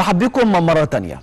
برحب بكم مرة تانية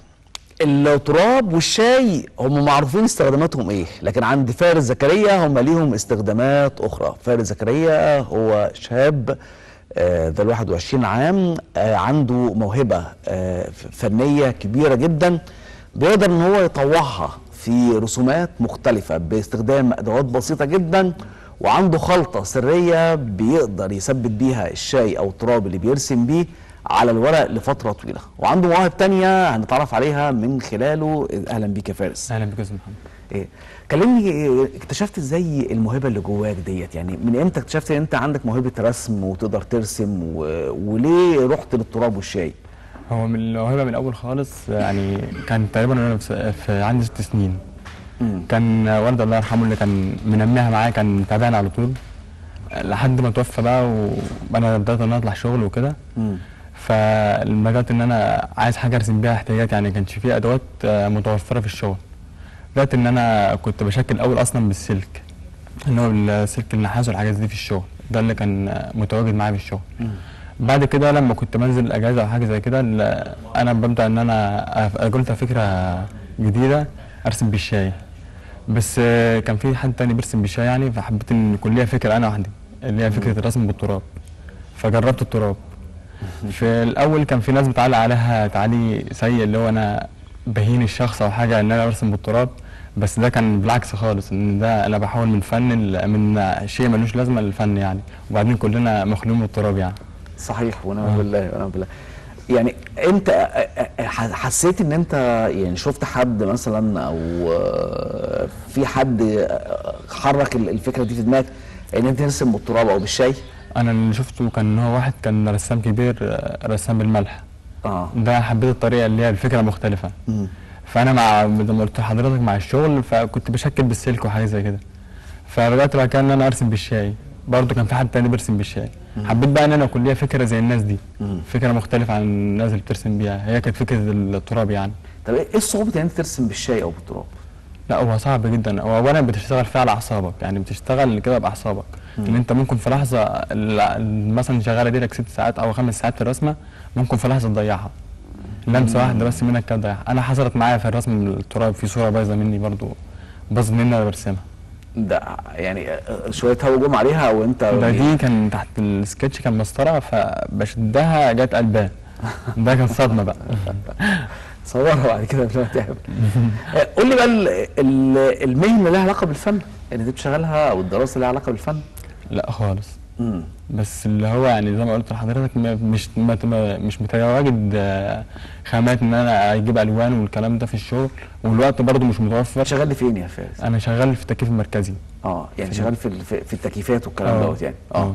التراب والشاي هم معروفين استخداماتهم ايه لكن عند فارس زكريا هم ليهم استخدامات اخرى فارس زكريا هو شاب آه، ذا 21 عام آه، عنده موهبة آه، فنية كبيرة جدا بيقدر ان هو يطوعها في رسومات مختلفة باستخدام ادوات بسيطة جدا وعنده خلطة سرية بيقدر يثبت بيها الشاي او التراب اللي بيرسم بيه على الورق لفترة طويلة وعنده مواهب تانية هنتعرف عليها من خلاله اهلا بيك يا فارس اهلا بك يا استاذ محمد ايه كلمني إيه، اكتشفت ازاي الموهبة اللي جواك ديت يعني من امتى اكتشفت ان انت عندك موهبة رسم وتقدر ترسم و... وليه رحت للتراب والشاي هو من الموهبه من الاول خالص يعني كان تقريبا وانا في في عندي ست سنين مم. كان والدي الله يرحمه اللي كان منميها معايا كان متابعني على طول لحد ما توفى بقى وانا بدات ان أنا اطلع شغل وكده مم. فلجأت ان انا عايز حاجه ارسم بيها احتياجات يعني كانش في ادوات آه، متوفره في الشغل بدات ان انا كنت بشكل الاول اصلا بالسلك ان هو السلك النحاس والحاجات دي في الشغل ده اللي كان آه، متواجد معايا في الشغل مم. بعد كده لما كنت بنزل اجازه او حاجه زي كده ال- انا ببدا ان انا أف- قلت فكره جديده ارسم بالشاي بس آه، كان في حد تاني بيرسم بالشاي يعني فحبيت ان يكون ليا فكره انا وحدي اللي هي فكره الرسم بالتراب فجربت التراب في الاول كان في ناس بتعلق عليها تعليق سيء اللي هو انا بهين الشخص او حاجه ان انا ارسم بالتراب بس ده كان بالعكس خالص ان ده انا بحاول من فن ال- من شيء ملوش لازمه للفن يعني وبعدين كلنا مخلوقين من التراب يعني صحيح ونعم آه. بالله ونعم بالله يعني انت أ- أ- ح- حسيت ان انت يعني شفت حد مثلا او آه، في حد آه، حرك ال- الفكره دي في دماغك ان انت ترسم بالتراب او بالشاي انا اللي شفته كان هو واحد كان رسام كبير آه، رسام بالملح اه ده حبيت الطريقه اللي هي الفكره مختلفه مم. فانا مع زي ما قلت لحضرتك مع الشغل فكنت بشكل بالسلك وحاجه زي كده فبدات بعد كده ان انا ارسم بالشاي برضه كان في حد تاني بيرسم بالشاي حبيت بقى ان انا يكون ليا فكره زي الناس دي مم. فكره مختلفه عن الناس اللي بترسم بيها هي كانت فكره التراب يعني طب ايه صعوبه ان انت ترسم بالشاي او بالتراب لا هو صعب جدا هو اولا بتشتغل فيه على اعصابك يعني بتشتغل كده باعصابك ان انت ممكن في لحظه ال- ال- مثلا شغاله دي لك ست ساعات او خمس ساعات في الرسمه ممكن في لحظه تضيعها لمسه واحده بس منك كده تضيعها انا حصلت معايا في الرسم التراب في صوره بايظه مني برضو باظت مني وانا برسمها ده يعني آه، شويه هوا جم عليها وانت ده دي كان تحت السكتش كان مسطره فبشدها جت قلبان ده كان صدمه بقى صورها بعد كده قبل ما تعمل آه، قول لي بقى ال- ال- المهنه اللي لها علاقه بالفن يعني انت بتشتغلها او الدراسه اللي لها علاقه بالفن لا خالص امم بس اللي هو يعني زي ما قلت لحضرتك ما- مش ما ما- مش متواجد آه، خامات ان انا اجيب الوان والكلام ده في الشغل والوقت برضو مش متوفر شغال لي فين يا فارس؟ انا شغال في التكييف المركزي اه يعني شغال في ال- في في التكييفات والكلام آه. دوت يعني اه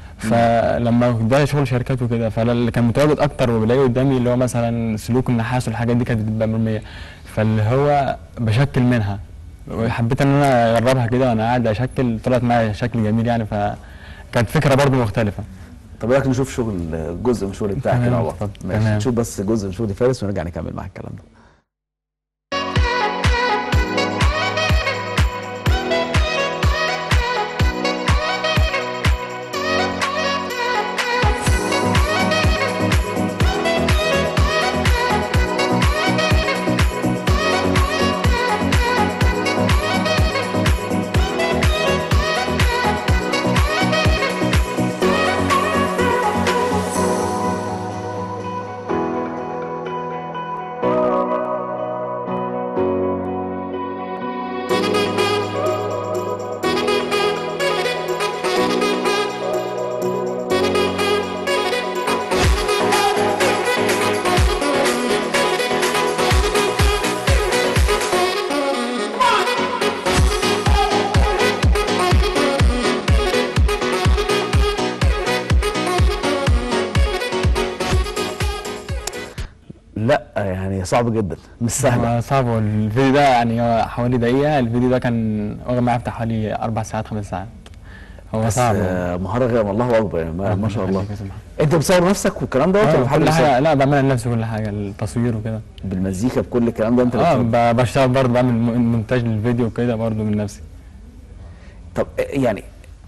فلما ده شغل شركات وكده فاللي كان متواجد اكتر وبلاقيه قدامي اللي هو مثلا سلوك النحاس والحاجات دي كانت بتبقى مرميه فاللي هو بشكل منها وحبيت ان انا اجربها كده وانا قاعد اشكل طلعت معايا شكل جميل يعني فكانت فكره برضو مختلفه طب ايه رايك نشوف شغل جزء من الشغل بتاعك كده تمام، مع بعض اتفضل. ماشي تمام. نشوف بس جزء من شغل فارس ونرجع نكمل معاك الكلام ده لا يعني صعب جدا مش سهل هو صعب هو الفيديو ده يعني هو حوالي دقيقه الفيديو ده كان واخد معايا بتاع حوالي اربع ساعات خمس ساعات هو بس صعب آه، مهاره غير الله اكبر يعني ما, ما شاء الله يخليك يا سماح. انت بتصور نفسك والكلام دوت ولا آه، بتحاول كل تصور؟ حاجه لا بعملها لنفسي كل حاجه التصوير وكده بالمزيكا بكل الكلام ده انت اللي اه بتصور؟ ب- بشتغل برضه بعمل م- مونتاج للفيديو وكده برضه من نفسي طب آه، يعني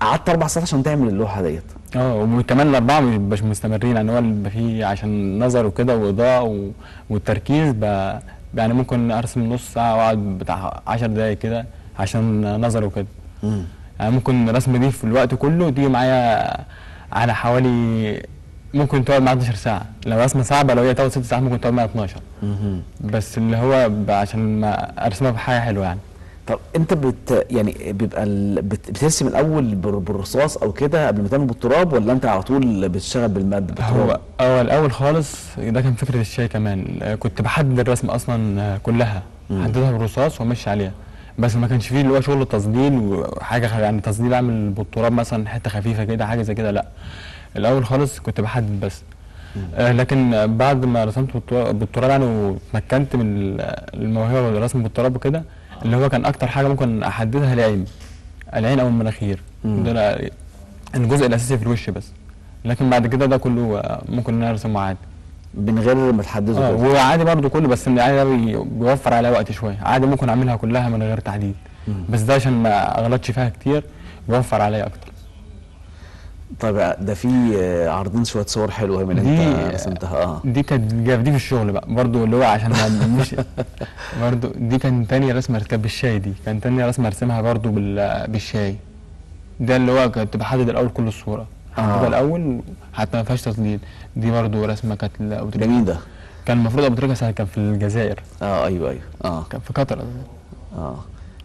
قعدت اربع ساعات عشان تعمل اللوحه ديت اه وكمان الاربعه ما بيبقاش مستمرين يعني هو اللي بيبقى فيه عشان نظر وكده واضاءه و... والتركيز ب... يعني ممكن ارسم نص ساعه واقعد بتاع 10 دقايق كده عشان نظر وكده مم. يعني ممكن الرسمه دي في الوقت كله تيجي معايا على حوالي ممكن تقعد معايا 12 ساعه لو رسمه صعبه لو هي تاخد 6 ساعات ممكن تقعد معايا 12 مهم. بس اللي هو ب- عشان ما ارسمها بحاجه حلوه يعني طب انت بت يعني بيبقى ال... بت... بترسم الاول بال- بالرصاص او كده قبل ما تعمل بالتراب ولا انت على طول بتشتغل بالماده بالتراب هو هو الاول خالص ده كان فكره الشاي كمان آه، كنت بحدد الرسم اصلا آه، كلها احددها بالرصاص وامشي عليها بس ما كانش فيه اللي هو شغل تظليل وحاجه خ- يعني تظليل اعمل بالتراب مثلا حته خفيفه كده حاجه زي كده لا الاول خالص كنت بحدد بس آه لكن آه، بعد ما رسمت بالترا- بالتراب يعني واتمكنت من ال- الموهبه والرسم بالتراب وكده اللي هو كان اكتر حاجه ممكن احددها العين العين او المناخير مم. ده لا- الجزء الاساسي في الوش بس لكن بعد كده ده كله آه، ممكن ان انا ارسمه عادي من غير ما تحدده اه كده. وعادي برضو كله بس العادي ده بي- بيوفر عليا وقت شويه عادي ممكن اعملها كلها من غير تحديد بس ده عشان ما اغلطش فيها كتير بيوفر عليا اكتر طيب ده في آه، عارضين شويه صور حلوه من دي انت رسمتها اه دي كانت جا- دي في الشغل بقى برضو اللي هو عشان ما مش برضو دي كان تاني رسمه كانت بالشاي دي كان تاني رسمه ارسمها برضو بال- بالشاي ده اللي هو كنت بحدد الاول كل الصوره حددها آه. الاول حتى ما فيهاش تظليل دي برضو رسمه كانت لأبو ده تريكة. مين ده؟ كان المفروض ابو تريكة كان في الجزائر اه ايوه ايوه اه كان في قطر اه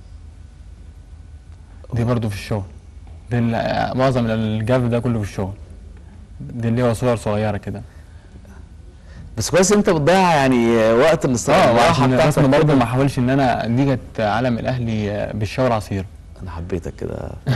دي برضو في الشغل دي ال- معظم الجاف ده كله في الشغل دي اللي هو صور صغيره كده بس كويس انت بتضيع يعني وقت الاستراحه اه الراحة وعشان بتاعتك الرسم برضه كده. ما احاولش ان انا دي كانت علم الاهلي بالشاور عصير انا حبيتك كده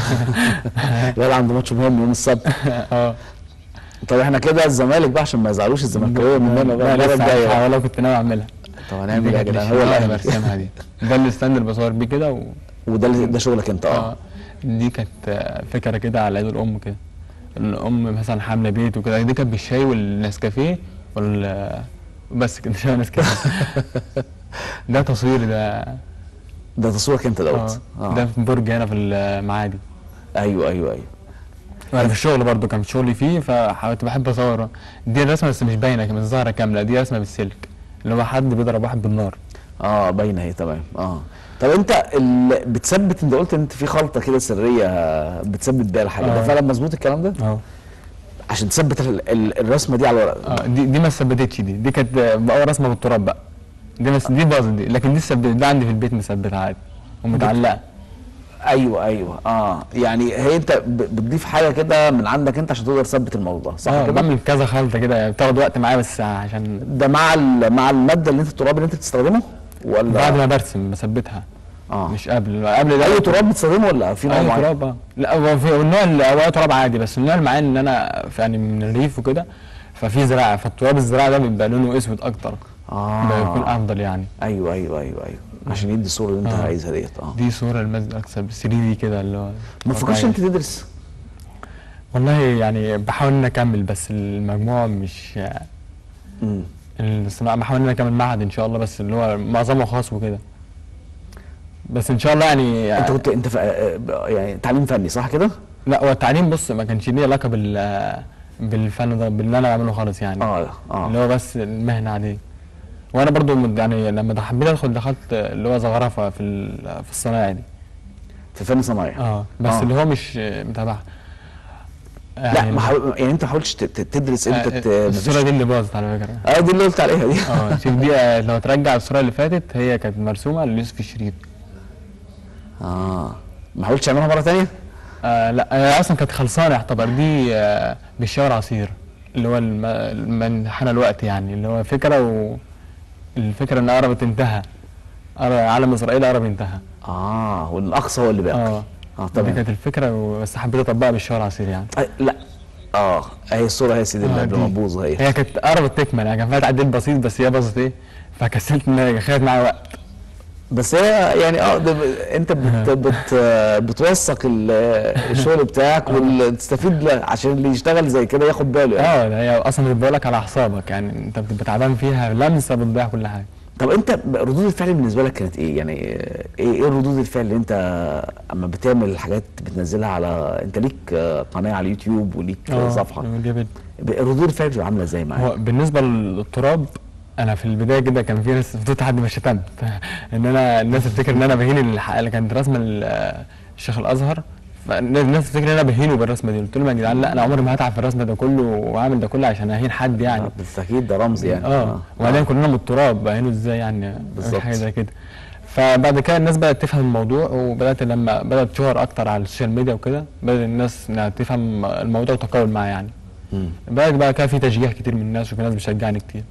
لا عنده ماتش مهم يوم السبت اه طب احنا كده الزمالك بقى عشان ما يزعلوش الزملكاويه مننا بقى لا المره لسه الجايه والله كنت ناوي اعملها طب دي هنعمل ايه يا كانت جدعان هو الشغل اللي الاهلي برسمها دي ده الستاند اللي بصور بيه كده و... وده اللي- ده شغلك انت اه اه دي كانت آه، فكره كده على ايد الام كده الام مثلا حامله بيت وكده دي كانت بالشاي والنسكافيه وال بس كده شاي ونسكافيه ده تصوير ده ده تصويرك انت دوت اه اه ده في برج هنا في المعادي ايوه ايوه ايوه وانا في الشغل برضو كان شغلي فيه فحاولت بحب اصور دي الرسمه بس مش باينه مش ظاهره كامله دي رسمه بالسلك اللي هو حد بيضرب واحد بالنار اه باينه اهي تمام اه طب انت ال... بتثبت انت قلت انت في خلطه كده سريه بتثبت بيها الحاجه ده آه. فعلا مظبوط الكلام ده اه عشان تثبت ال... ال... الرسمه دي على الورق اه دي دي ما ثبتتش دي دي كانت اول رسمه بالتراب بقى دي بس دي باظت دي لكن دي ثبتت ده عندي في البيت مثبتها عادي ومتعلقه ايوه ايوه اه يعني هي انت ب... بتضيف حاجه كده من عندك انت عشان تقدر تثبت الموضوع صح اه كده بعمل كذا خلطه كده بتاخد وقت معايا بس عشان ده مع ال... مع الماده اللي انت التراب اللي انت بتستخدمه ولا بعد ما برسم بثبتها اه مش قبل قبل ده اي تراب بتستخدمه ولا في نوع اي معين تراب اه لا هو في النوع اللي هو تراب عادي بس النوع اللي معايا ان انا في- يعني من الريف وكده ففي زراعه فالتراب الزراعه ده بيبقى لونه اسود اكتر اه بيكون افضل يعني ايوه ايوه ايوه ايوه عشان يدي الصوره اللي انت آه. عايزها ديت اه دي صوره المسجد الاقصى 3 دي كده اللي هو ما تفكرش انت تدرس والله يعني بحاول ان أنا اكمل بس المجموع مش امم الصناعه بحاول ان انا اكمل معهد ان شاء الله بس اللي هو معظمه خاص وكده بس ان شاء الله يعني انت كنت انت ف... آه، يعني تعليم فني صح كده؟ لا هو التعليم بص ما كانش ليه علاقه بال بالفن ده باللي انا بعمله خالص يعني اه اه اللي هو بس المهنه عاديه وانا برضو مد- يعني لما ده حبيت ادخل دخلت اللي هو زخرفه في ال- في الصنايع دي في فن صناعي اه بس آه. اللي هو مش متابعها لا ما حاول... يعني انت ما حاولتش ت- ت- تدرس انت ت... آه، مفيش- الصوره دي اللي باظت على فكره اه دي اللي قلت عليها دي اه شوف دي آه، لو ترجع الصوره اللي فاتت هي كانت مرسومه ليوسف الشريف اه ما حاولتش تعملها مره ثانيه؟ آه لا هي اصلا كانت خلصانه يعتبر دي آه بالشاور عصير اللي هو الم- المنحنى الوقت يعني اللي هو فكره والفكره ان قربت انتهى قرب- علم اسرائيل قرب انتهى اه والاقصى هو اللي باقي اه اه دي تمام كانت الفكره و- بس حبيت اطبقها بالشاور عصير يعني آه لا اه هي الصوره هي يا سيدي اللي آه، قبل دي. ما تبوظ هي هي كانت قربت تكمل يعني كان فيها تعديل بسيط بس هي باظت ايه فكسلت ان هي خدت معايا وقت بس هي يعني اه ده ب... انت بت... بت... بتوثق ال- الشغل بتاعك وتستفيد ل- عشان اللي يشتغل زي كده ياخد باله يعني اه ده هي اصلا بتبقى لك على اعصابك يعني انت بتبقى تعبان فيها لمسه بتضيع كل حاجه طب انت ب- ردود الفعل بالنسبه لك كانت ايه يعني ايه ايه ردود الفعل اللي انت اما بتعمل الحاجات بتنزلها على انت ليك آه، قناه على اليوتيوب وليك آه، صفحه جامد ب- ردود الفعل بتبقى عامله ازاي معاك هو بالنسبه للتراب انا في البدايه كده كان في ناس فضلت لحد ما شتمت ان انا الناس تفتكر ان انا بهين الح- اللي كانت رسمه ال- الشيخ الازهر فالناس تفتكر ان انا بهينه بالرسمه دي قلت لهم يا جدعان لا انا عمري ما هتعب في الرسم ده كله واعمل ده كله عشان اهين حد يعني آه، بالتاكيد ده رمز يعني اه وبعدين كلنا من التراب بهينه ازاي يعني بالظبط. حاجه زي كده فبعد كده الناس بدات تفهم الموضوع وبدات لما بدات تشهر اكتر على السوشيال ميديا وكده بدات الناس انها تفهم الموضوع وتقبل معاه يعني مم. بقى بقى كده في تشجيع كتير من الناس وفي ناس بتشجعني كتير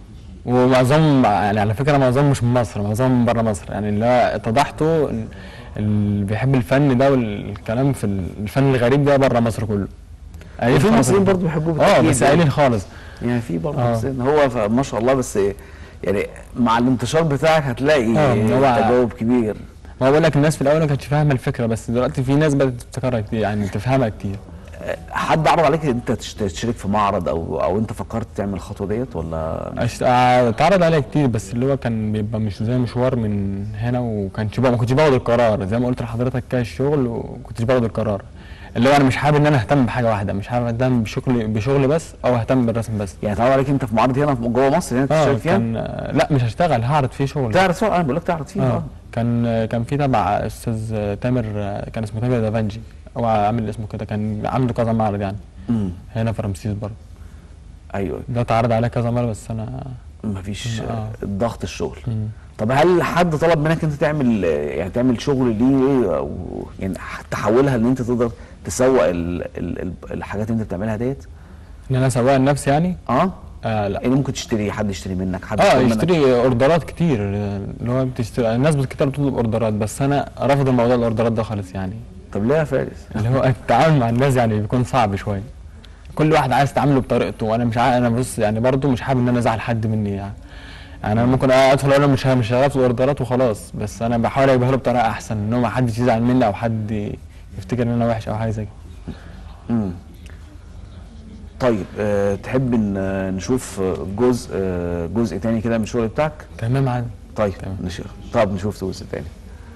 ومعظمهم يعني على فكره معظمهم مش من مصر معظمهم من بره مصر يعني اللي هو اتضحته إن اللي بيحب الفن ده والكلام في الفن الغريب ده بره مصر كله قليل وفي خالص. مصريين برضه بيحبوه اه بالتأكيد بس يعني. قليل خالص يعني في برضه آه. مصريين هو ف- ما شاء الله بس يعني مع الانتشار بتاعك هتلاقي آه، هو- تجاوب كبير ما بقول لك الناس في الاول ما كانتش فاهمه الفكره بس دلوقتي في ناس بدات تفتكرها كتير يعني تفهمها كتير حد عرض عليك انت تشت- تشترك في معرض او او انت فكرت تعمل الخطوه ديت ولا أشت- آه، اتعرض عليا كتير بس اللي هو كان بيبقى مش زي مشوار من هنا وكانش بقى ما كنتش باخد القرار زي ما قلت لحضرتك كده الشغل وكنتش باخد القرار اللي هو انا مش حابب ان انا اهتم بحاجه واحده مش حابب اهتم بشغلي بشغلي بس او اهتم بالرسم بس يعني اتعرض عليك انت في معرض هنا في- جوه مصر هنا اه تشترك فيها كان آه، لا مش هشتغل هعرض فيه شغل تعرض فيها انا بقول لك تعرض فيها اه اه كان آه، كان في تبع استاذ آه، تامر آه، كان اسمه تامر دافنجي هو عامل اسمه كده كان عنده كذا معرض يعني امم هنا في رمسيس برضه ايوه ده اتعرض عليا كذا مره بس انا مفيش آه. آه. ضغط الشغل مم. طب هل حد طلب منك انت تعمل آه، يعني تعمل شغل ليه او يعني تحولها ان انت تقدر تسوق ال ال ال الحاجات اللي انت بتعملها ديت ان انا اسوق لنفسي يعني اه آه لا يعني ممكن تشتري حد يشتري منك حد اه يطلب منك. يشتري اوردرات كتير اللي هو بتشتري الناس كتير بتطلب اوردرات بس انا رافض الموضوع الاوردرات ده خالص يعني طب ليه يا فارس اللي هو التعامل مع الناس يعني بيكون صعب شويه كل واحد عايز تعامله بطريقته وانا مش عارف انا بص يعني برضو مش حابب ان انا ازعل حد مني يعني يعني انا ممكن ادخل اقول له مش مش شغال في الاوردرات وخلاص بس انا بحاول اجيبها له بطريقه احسن ان هو ما حدش يزعل مني او حد يفتكر ان انا وحش او حاجه زي كده امم طيب أه تحب ان آه، نشوف آه، جزء آه، جزء تاني كده من الشغل بتاعك تمام عادي طيب تمام. نشوف طب نشوف جزء تاني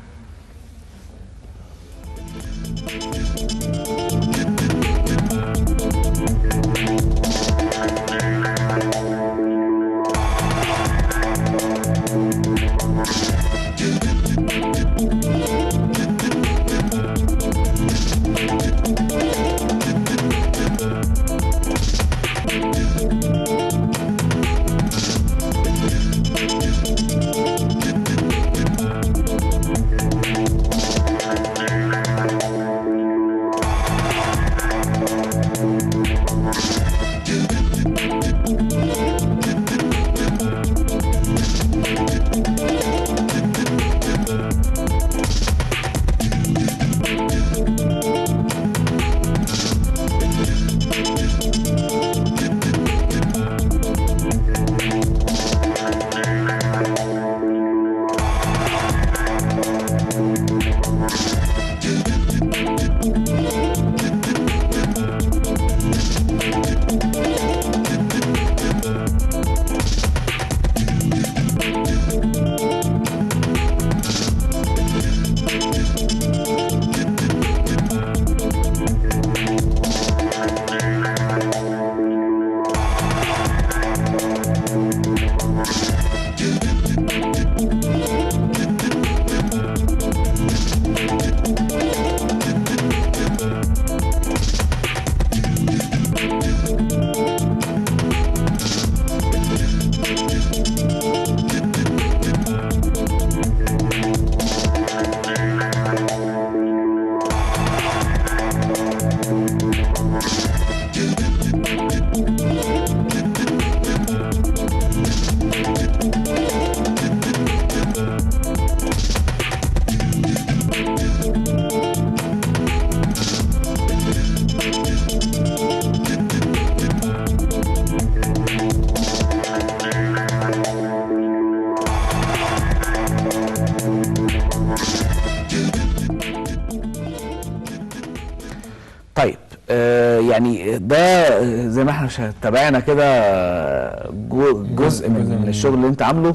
طيب آه يعني ده زي ما احنا شا- تابعنا كده جو- جزء من, من الشغل اللي انت عامله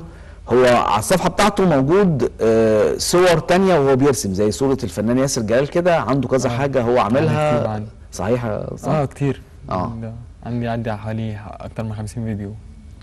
هو على الصفحه بتاعته موجود آه، صور تانية وهو بيرسم زي صوره الفنان ياسر جلال كده عنده كذا آه. حاجه هو كتير عاملها عندي. صحيح يا صح؟ اه كتير آه. ده عندي عندي حوالي اكتر من 50 فيديو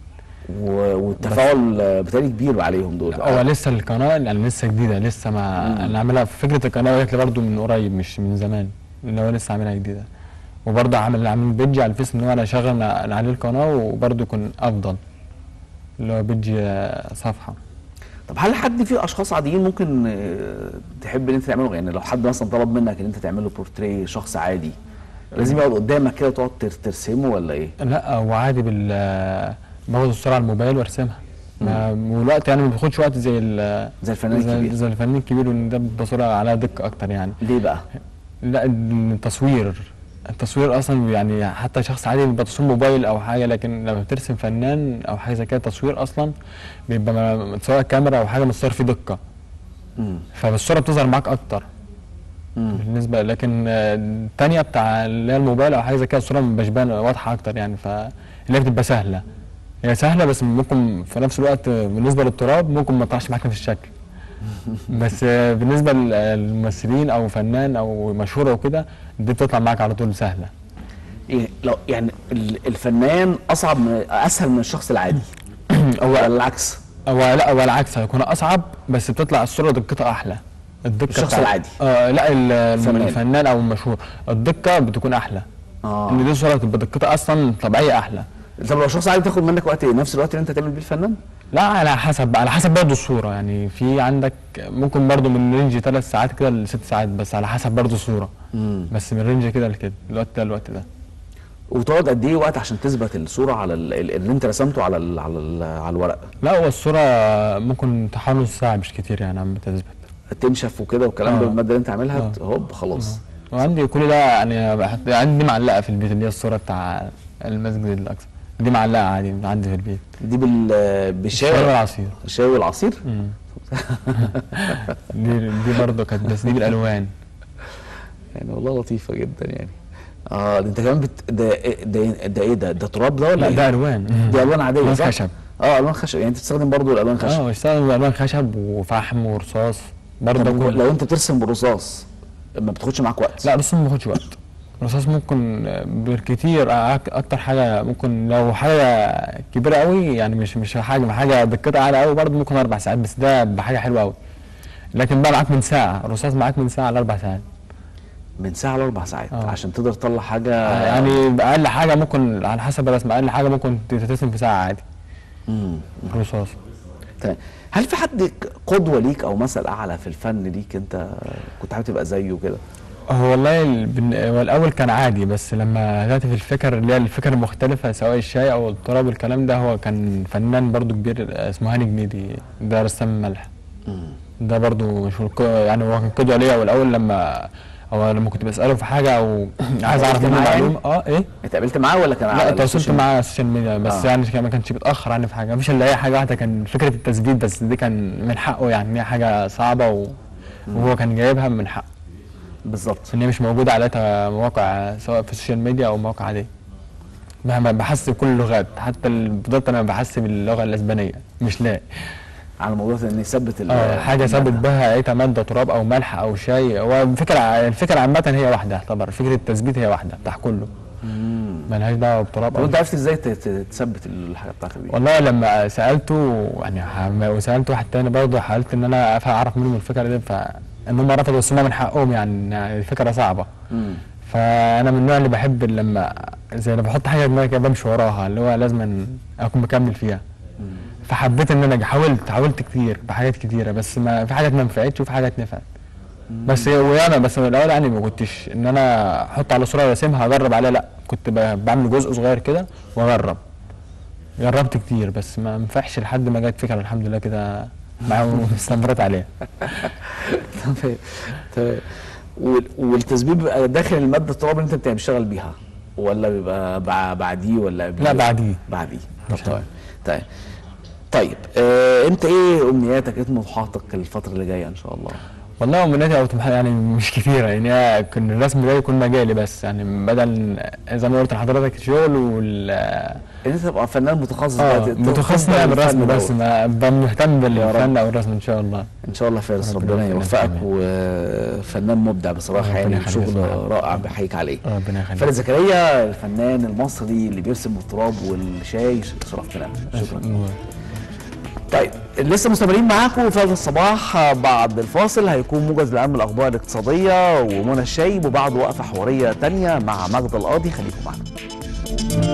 و- والتفاعل آه، بتهيألي كبير عليهم دول هو آه. لسه القناه يعني لسه جديده لسه ما انا عاملها فكره القناه جات لي برضه من قريب مش من زمان اللي هو لسه عاملها جديده وبرضه عامل عامل بيج على الفيس ان هو انا اشغل عليه القناه وبرضه يكون افضل اللي هو بيج آه، صفحه طب هل حد في اشخاص عاديين ممكن آه، تحب ان انت تعمله يعني لو حد مثلا طلب منك ان انت تعمل له بورتريه شخص عادي لازم يقعد قدامك كده وتقعد تر- ترسمه ولا ايه؟ لا هو عادي بال آه، باخد الصوره على الموبايل وارسمها ما- والوقت يعني ما بياخدش وقت زي ال- زي الفنان زي, الكبير زي الفنان الكبير وان ده بيبقى صوره عليها دقه اكتر يعني ليه بقى؟ لا التصوير التصوير اصلا يعني حتى شخص عادي بيبقى تصوير موبايل او حاجه لكن لما بترسم فنان او حاجه زي كده تصوير اصلا بيبقى م- سواء كاميرا او حاجه متصور فيه دقه مم. فالصوره بتظهر معاك اكتر مم. بالنسبه لكن آه، التانية بتاع اللي هي الموبايل او حاجه زي كده الصوره مبقاش باينه واضحه اكتر يعني فاللي هي بتبقى سهله هي سهله بس ممكن في نفس الوقت آه، بالنسبه للتراب ممكن ما تطلعش معاك في الشكل بس آه، بالنسبه للممثلين او فنان او مشهور او كده دي بتطلع معاك على طول سهله إيه لو يعني ال- الفنان اصعب من اسهل من الشخص العادي هو ولا العكس؟ هو لا هو العكس هيكون اصعب بس بتطلع الصوره دقتها احلى الدقه الشخص بتاع- العادي. اه لا ال- الفنان. الفنان او المشهور الدقه بتكون احلى اه ان دي صوره تبقى دقتها اصلا طبيعيه احلى طب لو شخص عادي تاخد منك وقت ايه؟ نفس الوقت اللي انت تعمل بيه الفنان؟ لا على حسب على حسب برضه الصوره يعني في عندك ممكن برضه من رينج ثلاث ساعات كده لست ساعات بس على حسب برضه الصوره مم. بس من رينج كده لكده الوقت ده الوقت ده وتقعد قد ايه وقت عشان تثبت الصوره على ال- ال- اللي انت رسمته على ال على ال على الورق؟ لا هو الصوره ممكن تحول نص ساعه مش كتير يعني عم بتثبت تنشف وكده والكلام ده آه. بالماده اللي انت عاملها آه. هوب خلاص وعندي كل ده يعني بحط عندي معلقه في البيت اللي هي الصوره بتاع المسجد الاقصى دي معلقه عادي عندي في البيت دي بال الشاي بالشاي والعصير الشاي والعصير مم. دي دي برضه كانت بس دي بالالوان يعني والله لطيفه جدا يعني اه ده انت كمان بت... ده ده ده ايه ده ده تراب ده ولا لا إيه؟ ده الوان دي الوان عاديه ألوان صح؟ خشب. اه الوان خشب يعني انت بتستخدم برضو الالوان خشب اه بستخدم الوان خشب وفحم ورصاص برضه طب كل لو انت بترسم بالرصاص ما بتاخدش معاك وقت لا بس ما بياخدش وقت الرصاص ممكن بالكتير أك- اكتر حاجه ممكن لو حاجه كبيره قوي يعني مش مش حاجه حاجه دقتها عاليه قوي برضه ممكن اربع ساعات بس ده بحاجه حلوه قوي لكن بقى معاك من ساعه الرصاص معاك من ساعه لاربع ساعات من ساعه لاربع ساعات آه. عشان تقدر تطلع حاجه يعني اقل حاجه ممكن على حسب الرسم اقل حاجه ممكن تترسم في ساعه عادي مم. رصاص تمام هل في حد قدوه ليك او مثل اعلى في الفن ليك انت كنت حابب تبقى زيه كده هو والله ال- بن- هو الاول كان عادي بس لما بدات في الفكر اللي هي الفكر المختلفه سواء الشاي او التراب والكلام ده هو كان فنان برضو كبير اسمه هاني جنيدي ده رسام ملح مم. ده برضو مش الق- يعني هو كان قدوه ليا والاول لما هو لما كنت بساله في حاجه او عايز اعرف منه معاه يعني؟ معلومه اه ايه اتقابلت معاه ولا كان لا على تواصلت السوشيال معاه على السوشيال ميديا بس آه. يعني كان- ما كانش بيتاخر عني في حاجه مفيش الا هي حاجه واحده كان فكره التثبيت بس دي كان من حقه يعني إن هي حاجه صعبه و... وهو كان جايبها من حقه بالظبط ان هي مش موجوده على مواقع سواء في السوشيال ميديا او مواقع عاديه مهما بحس بكل اللغات حتى ال- بالضبط انا بحس باللغه الاسبانيه مش لاقي على موضوع ان يثبت ال- اه حاجه ثابت بها اي ماده تراب او ملح او شاي هو الفكره الفكره عامه هي واحده يعتبر فكره التثبيت هي واحده بتاع كله ملهاش دعوه بتراب طب او انت عرفت ازاي ت- ت- تثبت الحاجه بتاعتك دي؟ والله لما سالته يعني ح- وسالت واحد تاني برضه حاولت ان انا أف- اعرف منهم الفكره دي فان هم رفضوا بس هم من حقهم يعني إن الفكره صعبه مم. فانا من النوع اللي بحب لما زي انا بحط حاجه في دماغي كده بمشي وراها اللي هو لازم أن اكون مكمل فيها فحبيت ان انا حاولت حاولت كتير بحاجات كتيره بس ما في حاجات ما نفعتش وفي حاجات نفعت بس وياما بس من الاول يعني ما كنتش ان انا احط على صوره راسمها اجرب عليها لا كنت ب- بعمل جزء صغير كده واجرب جربت كتير بس ما نفعش لحد ما جت فكره الحمد لله كده معايا واستمرت عليها تمام تمام وال- والتثبيت بيبقى داخل الماده التراب اللي انت بتشتغل بيها ولا بيبقى بع- بعديه ولا قبليه؟ لا بعديه بعديه طب مش طيب طيب طيب آه انت ايه امنياتك ايه طموحاتك الفتره اللي جايه ان شاء الله؟ والله امنياتي او طموحاتي يعني مش كتيره يعني هي كان الرسم ده يكون مجالي بس يعني بدل زي ما قلت لحضرتك الشغل وال ان انت تبقى فنان متخصص اه بقى، متخصص تبقى نعمل الفن رسم بس دوت. ما ابقى مهتم يا رب. بالفن او الرسم ان شاء الله ان شاء الله فارس ربنا ربنا يخليك. يوفقك آمين. وفنان مبدع بصراحه ربنا يعني يخليك. شغل سبحان الله. رائع بحييك عليه ربنا يخليك فارس زكريا الفنان المصري اللي بيرسم بالتراب والشاي شرفتنا شكرا طيب لسه مستمرين معاكم في هذا الصباح بعد الفاصل هيكون موجز لاهم الاخبار الاقتصاديه ومنى الشايب وبعد وقفه حواريه تانية مع مجد القاضي خليكم معنا